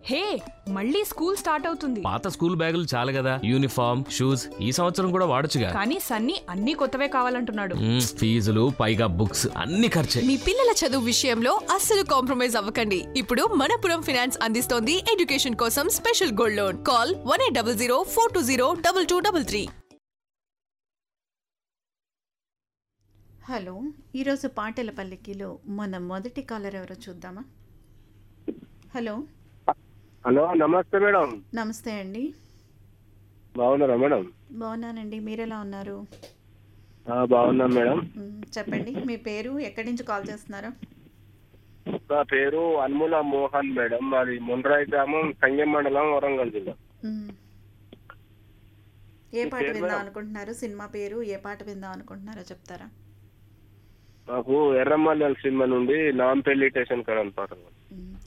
హే మళ్ళీ school start అవుతుంది పాత స్కూల్ బ్యాగులు చాలు కదా యూనిఫామ్ షూస్ ఈ సంవత్సరం కూడా వాడొచ్చుగా కానీ సన్నీ అన్ని కొత్తవే కావాలంటున్నాడు మ్మ్, ఫీజులు పైగా బుక్స్ అన్ని ఖర్చే మీ పిల్లల చదువు విషయంలో అస్సలు కాంప్రమైజ్ అవ్వకండి ఇప్పుడు మనపురం ఫైనాన్స్ అందిస్తోంది ఎడ్యుకేషన్ కోసం special gold loan call one eight double zero four two zero double two double three hello ఈరోజు పాటల పల్లకిలో మన మొదటి కాలర్ ఎవరో చూద్దామా హలో హలో నమస్తే మేడం నమస్తే అండి బాగున్నారా మేడం బాగున్నానండి మీరెలా ఉన్నారు ఆ, బాగున్నాం మేడం మ్, చెప్పండి మీ పేరు ఎక్కడి నుంచి కాల్ చేస్తున్నారు నా పేరు అన్ముల మోహన్ మేడం మాది మున్రాయి గ్రామం సంగం మండలం వరంగల్ జిల్లా మ్. ఏ పాట పేరు విందాం మేడం? అనుకుంటున్నారు సినిమా పేరు ఏ పాట విందాం అనుకుంటున్నారో చెప్తారా నాకు ఎర్రమల్లెల సినిమా నుండి నాంపల్లి స్టేషన్ కరణ్ పాట మ్,